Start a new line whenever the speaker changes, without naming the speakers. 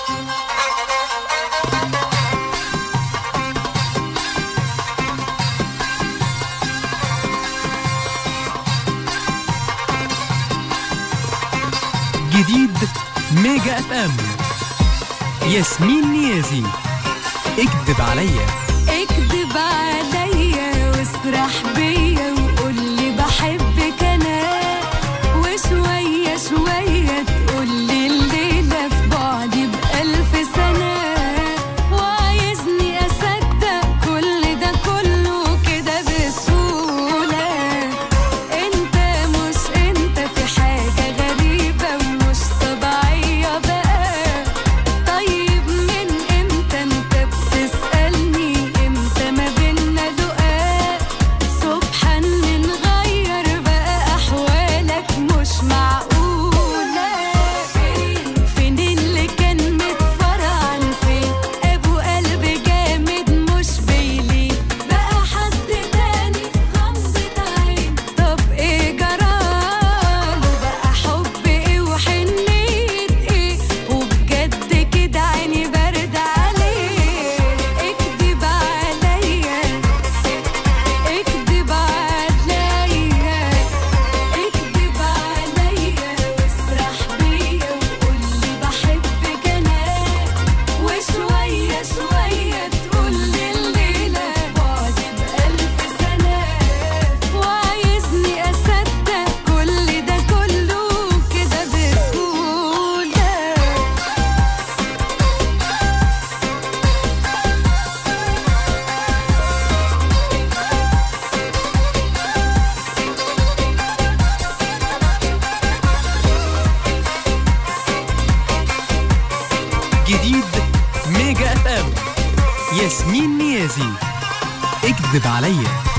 جديد ميجا اف ام ياسمين نيازي اكذب عليا
اكدب عليا واسرح بيا وقولي بحبك انا وشوية شوية تقولي الليلة في بعدي بألف سنة وعايزني أصدق كل ده كله كده بسهولة انت مش انت في حاجة غريبة ومش طبيعية بقى طيب من امتى انت بتسألني امتى ما بينا لقاء سبحان نغير بقى احوالك مش معقولة فين اللي كان متفرعن فين ابو قلب جامد مش بيلي بقى حد تاني في غمضة عين طب ايه جراله بقى حب ايه وحنية ايه وبجد كده عيني برد عليه اكدب عليا اكدب عليا اكدب عليا واسرح بيا وقولي بحبك انا وشوية شوية تقولي الليلة بعدي بألف سنة وعايزني أصدق كل ده كله كده بسهولة
جديد ميجا اف ام ياسمين نيازي اكذب عليا